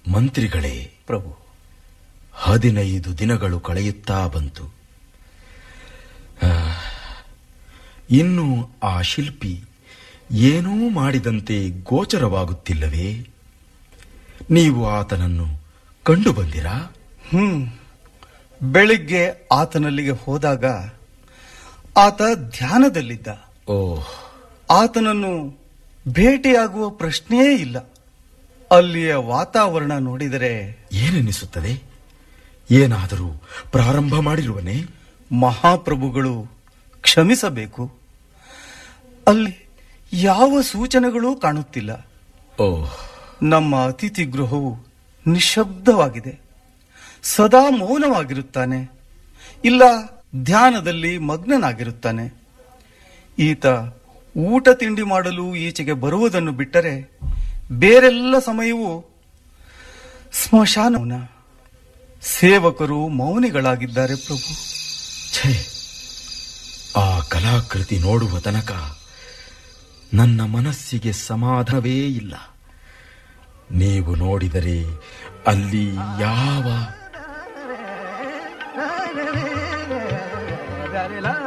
ಮಂತ್ರಿಗಳೇ ಪ್ರಭು ಹದಿನೈದು ದಿನಗಳು ಕಳೆಯುತ್ತಾ ಬಂತು ಆ, ಇನ್ನು ಆ ಶಿಲ್ಪಿ ಏನೂ ಮಾಡಿದಂತೆ ಗೋಚರವಾಗುತ್ತಿಲ್ಲವೇ ನೀವು ಆತನನ್ನು ಕಂಡು ಬಂದಿರಾ ಹ್ಮ್ ಬೆಳಿಗ್ಗೆ ಆತನಲ್ಲಿಗೆ ಹೋದಾಗ ಆತ ಧ್ಯಾನದಲ್ಲಿದ್ದ ಓಹ್ ಆತನನ್ನು ಭೇಟಿಯಾಗುವ ಪ್ರಶ್ನೆಯೇ ಇಲ್ಲ ಅಲ್ಲಿಯ ವಾತಾವರಣ ನೋಡಿದರೆ ಏನೆನಿಸುತ್ತದೆ ಏನಾದರೂ ಪ್ರಾರಂಭ ಮಾಡಿರುವನೇ ಮಹಾಪ್ರಭುಗಳು ಕ್ಷಮಿಸಬೇಕು ಅಲ್ಲಿ ಯಾವ ಸೂಚನೆಗಳೂ ಕಾಣುತ್ತಿಲ್ಲ ಓಹ್ ನಮ್ಮ ಅತಿಥಿ ಗೃಹವು ನಿಶಬ್ದವಾಗಿದೆ ಸದಾ ಮೌನವಾಗಿರುತ್ತಾನೆ ಇಲ್ಲ ಧ್ಯಾನದಲ್ಲಿ ಮಗ್ನನಾಗಿರುತ್ತಾನೆ ಈತ ಊಟ ತಿಂಡಿ ಮಾಡಲು ಈಚೆಗೆ ಬರುವುದನ್ನು ಬಿಟ್ಟರೆ ಬೇರೆಲ್ಲ ಸಮಯವೂ ಸ್ಮಶಾನ ಮೌನ. ಸೇವಕರು ಮೌನಿಗಳಾಗಿದ್ದಾರೆ ಪ್ರಭು ಛೇ ಆ ಕಲಾಕೃತಿ ನೋಡುವ ತನಕ ನನ್ನ ಮನಸ್ಸಿಗೆ ಸಮಾಧಾನವೇ ಇಲ್ಲ ನೀವು ನೋಡಿದರೆ ಅಲ್ಲಿ ಯಾವ